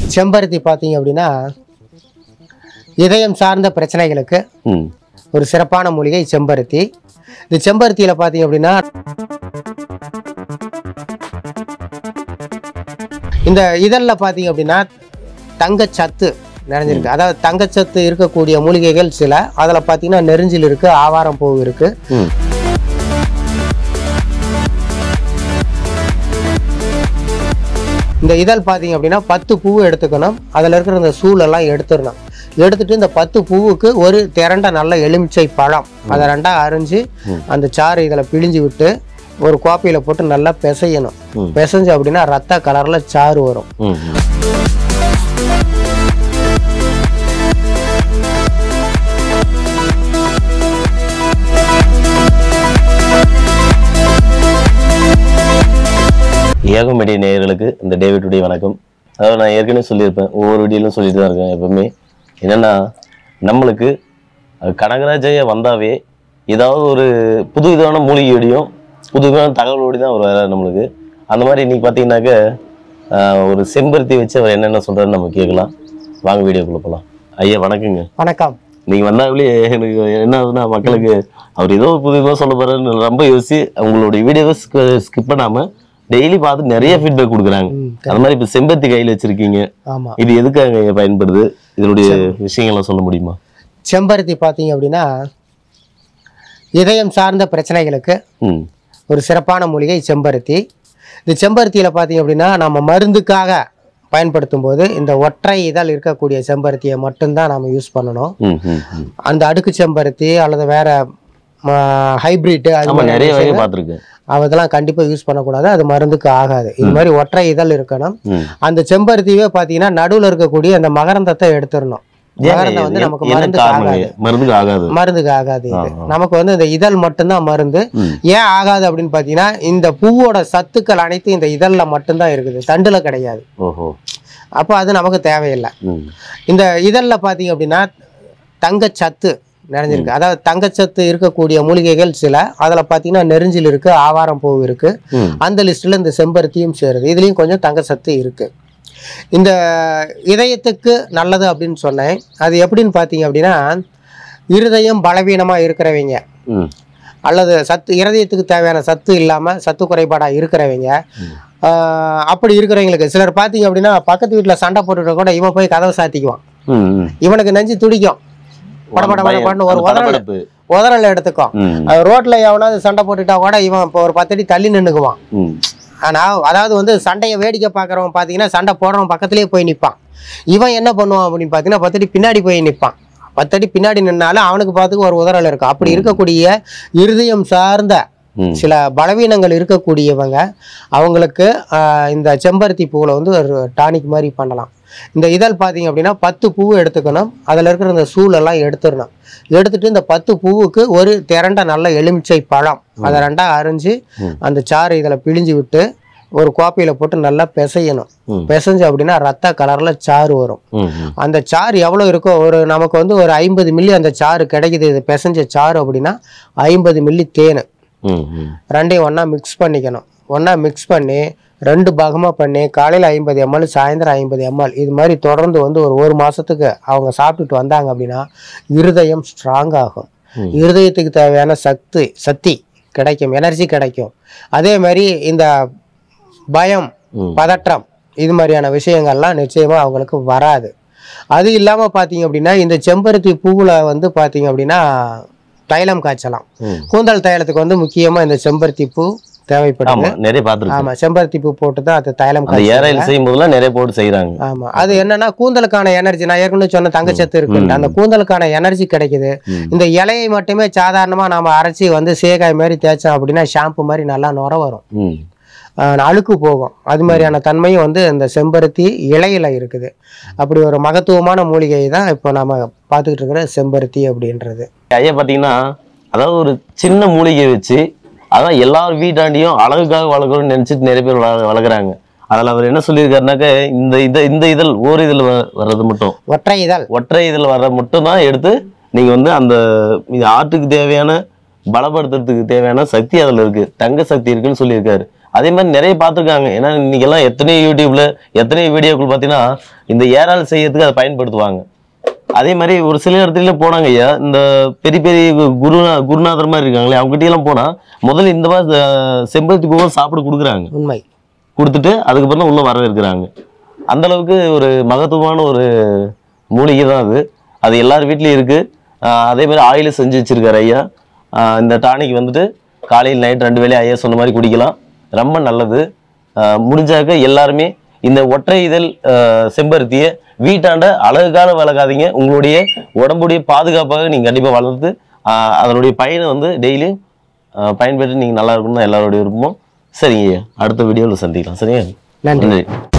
செம்பருத்தி பார்த்தீங்க அப்படின்னா இதயம் சார்ந்த பிரச்சனைகளுக்கு ம் ஒரு சிறப்பான மூலிகை செம்பருத்தி இந்த செம்பருத்தியில் பார்த்தீங்க அப்படின்னா இந்த இதழில் பார்த்தீங்க அப்படின்னா தங்கச்சத்து நிறைஞ்சிருக்கு அதாவது தங்கச்சத்து இருக்கக்கூடிய மூலிகைகள் சில அதில் பார்த்தீங்கன்னா நெருஞ்சில் இருக்குது ஆவாரம் பூ இருக்குது ம் இந்த இதழ் பார்த்தீங்க அப்படின்னா பத்து பூவு எடுத்துக்கணும் அதில் இருக்கிற இந்த சூளெல்லாம் எடுத்துடணும் எடுத்துட்டு இந்த பத்து பூவுக்கு ஒரு திரண்ட நல்ல எலுமிச்சை பழம் அதை ரெண்டா அரிஞ்சு அந்த சாறு இதில் பிழிஞ்சு விட்டு ஒரு கோப்பையில் போட்டு நல்லா பிசையணும் ம். பிசைஞ்சு அப்படின்னா ரத்த கலரில் சாறு வரும் ம் ம். ஏகமடி நேயர்களுக்கு இந்த டேவிட்டுடைய வணக்கம் அதாவது நான் ஏற்கனவே சொல்லியிருப்பேன் ஒவ்வொரு வீடியோலும் சொல்லிட்டு தான் இருக்கேன் எப்பவுமே என்னன்னா நம்மளுக்கு அஹ், கனகராஜையா வந்தாவே ஏதாவது ஒரு புது விதமான மூலிகையோடையும் புது விதமான தகவலோடு தான் அவர் வராரு நம்மளுக்கு அந்த மாதிரி இன்னைக்கு பார்த்தீங்கன்னாக்க ஆஹ், ஒரு செம்பருத்தி வச்சு அவர் என்னென்ன சொல்றாருன்னு நம்ம கேட்கலாம் வாங்க வீடியோக்குள்ள போகலாம் ஐயா வணக்கங்க வணக்கம் நீங்க வந்தாவே எனக்கு என்ன ஆகுதுன்னா மக்களுக்கு அவர் ஏதோ புது விதமாக சொல்ல போறாருன்னு ரொம்ப யோசிச்சு உங்களுடைய வீடியோவை ஸ்கிப் பண்ணாம டெய்லி பார்த்து நிறைய ஃபீட்பேக் கொடுக்குறாங்க ம், அந்த மாதிரி இப்போ செம்பருத்தி கையில் வச்சிருக்கீங்க ஆமாம் இது எதுக்காக பயன்படுது இதனுடைய விஷயங்கள்லாம் சொல்ல முடியுமா செம்பருத்தி பார்த்தீங்க அப்படின்னா இதயம் சார்ந்த பிரச்சனைகளுக்கு ம் ஒரு சிறப்பான மூலிகை செம்பருத்தி இந்த செம்பருத்தியில் பார்த்தீங்க அப்படின்னா நம்ம மருந்துக்காக பயன்படுத்தும் போது இந்த ஒற்றை இதழ் இருக்கக்கூடிய செம்பருத்தியை மட்டும்தான் நம்ம யூஸ் பண்ணணும் ம் ம் ம். அந்த அடுக்கு செம்பருத்தி அல்லது வேற ஹைபிரிட்டு அது ஆமா மாதிரி நிறைய வகை விஷயங்கள் பார்த்துருக்கேன் அதெல்லாம் கண்டிப்பாக யூஸ் பண்ணக்கூடாது அது மருந்துக்கு ஆகாது இது மாதிரி ஒற்றை இதழ் இருக்கணும் ம் அந்த செம்பருத்தியே பார்த்தீங்கன்னா நடுவில் இருக்கக்கூடிய அந்த மகரந்தத்தை எடுத்துடணும் மகரந்தம் வந்து நமக்கு என்ன மருந்துக்கு காரணம் ஆகாது மருந்துக்கு ஆகாது மருந்துக்கு ஆகாது இது ஆ, ஆ. நமக்கு வந்து இந்த இதழ் மட்டும்தான் மருந்து ம். ஏன் ஆகாது அப்படின்னு பார்த்தீங்கன்னா இந்த பூவோட சத்துக்கள் அனைத்தும் இந்த இதழில் மட்டும்தான் இருக்குது தண்டுல கிடையாது ஓஹோ அப்போ அது நமக்கு தேவையில்லை ம் இந்த இதழில் பார்த்தீங்க அப்படின்னா தங்கச்சத்து நிறைஞ்சிருக்கு அதாவது தங்கச்சத்து இருக்கக்கூடிய மூலிகைகள் சில அதில் பார்த்தீங்கன்னா நெருஞ்சில் இருக்குது ஆவாரம் பூ இருக்குது ம் அந்த லிஸ்ட்டில் இந்த செம்பருத்தியும் சேருது இதுலேயும் கொஞ்சம் தங்கச்சத்து இருக்குது இந்த இதயத்துக்கு நல்லது அப்படின்னு சொன்னேன் அது எப்படின்னு பார்த்தீங்க அப்படின்னா இருதயம் பலவீனமாக இருக்கிறவங்க ம் அல்லது சத்து இருதயத்துக்கு தேவையான சத்து இல்லாமல் சத்து குறைபாடாக இருக்கிறவங்க ஆஹ், அப்படி இருக்கிறவங்களுக்கு சிலர் பார்த்தீங்க அப்படின்னா பக்கத்து வீட்டில் சண்டை போட்டுட்டு கூட இவன் போய் கதவை சாத்திக்குவான் ம் ம் இவனுக்கு நெஞ்சு துடிக்கும் படபட பயம், படபடன்னு ஒரு அந்த உதறல் படபடப்பு. உதறல் எடுத்துக்கும் ம் அது ரோட்ல எவனாவது சண்டை போட்டுட்டா கூட இவன் இப்போ ஒரு பத்தடி தள்ளி நின்னுக்குவான் ம் ஆனா அதாவது வந்து சண்டையை வேடிக்கை பார்க்குறவன் பார்த்தீங்கன்னா சண்டை போடுறவன் பக்கத்துலேயே போய் நிற்பான் இவன் என்ன பண்ணுவான் அப்படின்னு பார்த்தீங்கன்னா பத்தடி பின்னாடி போய் நிற்பான் பத்தடி பின்னாடி நின்னாலும் அவனுக்கு பார்த்துக்கு ஒரு உதறல் இருக்கும் அப்படி இருக்கக்கூடிய இருதயம் சார்ந்த ம் சில பலவீனங்கள் இருக்கக்கூடியவங்க அவங்களுக்கு ஆஹ், இந்த செம்பருத்தி பூவில் வந்து ஒரு டானிக் மாதிரி பண்ணலாம் இந்த இதழ் பார்த்தீங்க அப்படின்னா பத்து பூவு எடுத்துக்கணும் அதில் இருக்கிற இந்த சூளெல்லாம் எடுத்துடணும் எடுத்துட்டு இந்த பத்து பூவுக்கு ஒரு திரண்ட நல்ல எலுமிச்சை பழம் அதை ரெண்டா அரிஞ்சு ம். அந்த சாறு இதில் பிழிஞ்சு விட்டு ஒரு கோப்பையில் போட்டு நல்லா பிசையணும் ம். பிசைஞ்சு அப்படின்னா ரத்த கலரில் சாறு வரும் ம் ம் அந்த சாறு எவ்வளோ இருக்கோ ஒரு நமக்கு வந்து ஒரு ஐம்பது மில்லி அந்த சாறு கிடைக்குது இது பிசைஞ்ச சாறு அப்படின்னா ஐம்பது மில்லி தேன் ம் ம் ரெண்டையும் ஒன்றா மிக்ஸ் பண்ணிக்கணும் ஒன்றா மிக்ஸ் பண்ணி ரெண்டு பாகமாக பண்ணி காலையில் ஐம்பது எம்எல் சாயந்தரம் ஐம்பது எம்எல் இது மாதிரி தொடர்ந்து வந்து ஒரு ஒரு மாதத்துக்கு அவங்க சாப்பிட்டுட்டு வந்தாங்க அப்படின்னா இருதயம் ஸ்ட்ராங் ஆகும் ம். இருதயத்துக்கு தேவையான சக்தி சக்தி கிடைக்கும் எனர்ஜி கிடைக்கும் அதே மாதிரி இந்த பயம் ம். பதற்றம் இது மாதிரியான விஷயங்கள்லாம் நிச்சயமாக அவங்களுக்கு வராது அது இல்லாமல் பார்த்தீங்க அப்படின்னா இந்த செம்பருத்தி பூவில் வந்து பார்த்தீங்க அப்படின்னா தைலம் காய்ச்சலாம் ம். கூந்தல் தைலத்துக்கு வந்து முக்கியமாக இந்த செம்பருத்தி பூ தேவைப்படுது ஆமா நிறைய பார்த்துருக்கேன் ஆமா செம்பருத்தி பூ போட்டு தான் அது தைலம் அந்த காய்ச்சலாம் ஏரையில் செய்யும் போதெல்லாம் நிறைய போட்டு செய்யறாங்க ஆமா அது என்னன்னா கூந்தலுக்கான எனர்ஜி நான் ஏற்கனவே சொன்ன தங்கச்சத்து இருக்கு அந்த கூந்தலுக்கான எனர்ஜி கிடைக்குது ம். இந்த இலையை மட்டுமே சாதாரணமா நாம அரைச்சி வந்து சேகாய் மாதிரி தேய்ச்சோம் அப்படின்னா ஷாம்பு மாதிரி நல்லா நுர வரும் ம் ஆஹ் அழுக்கு போகும் அது மாதிரியான தன்மையும் வந்து இந்த செம்பருத்தி இலையில இருக்குது அப்படி ஒரு மகத்துவமான மூலிகை தான் இப்போ நாம பார்த்துக்கிட்டு இருக்கிற செம்பருத்தி அப்படின்றது ஐயா பார்த்தீங்கன்னா அதாவது ஒரு சின்ன மூலிகை வச்சு அதான் எல்லார் வீட்டாண்டியும் அழகுக்காக வளர்க்கணும்னு நினைச்சிட்டு நிறைய பேர் வள வளர்க்குறாங்க அதில் அவர் என்ன சொல்லியிருக்காருனாக்க இந்த இத இந்த இதழ் ஓர் இதழ் வ- வர்றது மட்டும் ஒற்றை இதழ் ஒற்றை இதழ் வர்ற மட்டும் தான் எடுத்து நீங்கள் வந்து அந்த இது ஆட்டுக்கு தேவையான பலப்படுத்துறதுக்கு தேவையான சக்தி அதில் இருக்கு தங்க சக்தி இருக்குன்னு சொல்லியிருக்காரு அதே மாதிரி நிறைய பார்த்துருக்காங்க ஏன்னா இன்னைக்கெல்லாம் எத்தனை யூடியூப்ல எத்தனை வீடியோக்கள் பார்த்தீங்கன்னா இந்த ஏரால் செய்யறதுக்கு அதை பயன்படுத்துவாங்க அதே மாதிரி ஒரு சில இடத்துல போனாங்க ஐயா இந்த பெரிய பெரிய கு- குருநா குருநாதர் மாதிரி இருக்காங்களே அவங்க கிட்ட எல்லாம் போனா முதல்ல இந்த மாதிரி அஹ், செம்பருத்தி பூவை சாப்பிட கொடுக்குறாங்க உண்மை கொடுத்துட்டு அதுக்கப்புறம் தான் உள்ள வரவேற்கிறாங்க அந்த அளவுக்கு ஒரு மகத்துவமான ஒரு மூலிகை தான் அது அது எல்லார் வீட்லயும் இருக்கு ஆஹ் அதே மாதிரி ஆயில செஞ்சு வச்சிருக்காரு ஐயா ஆஹ் இந்த டானிக் வந்துட்டு காலையில் நைட் ரெண்டு வேளையும் ஐயா சொன்ன மாதிரி குடிக்கலாம் ரொம்ப நல்லது ஆஹ் முடிஞ்சாக்க எல்லாருமே இந்த ஒற்றை இதழ் ஆஹ் செம்பருத்தியை வீட்டாண்ட அழகுக்காக வளர்க்காதீங்க உங்களுடைய உடம்புடைய பாதுகாப்பாக நீங்கள் கண்டிப்பாக வளர்த்து ஆஹ் அதனுடைய பயனை வந்து டெய்லியும் பயன்பெற்று நீங்கள் நல்லா இருக்கணும் தான் எல்லாருடைய விருப்பமும் சரிங்க ஐயா அடுத்த வீடியோவில் சந்திக்கலாம் சரியா நன்றி நன்றி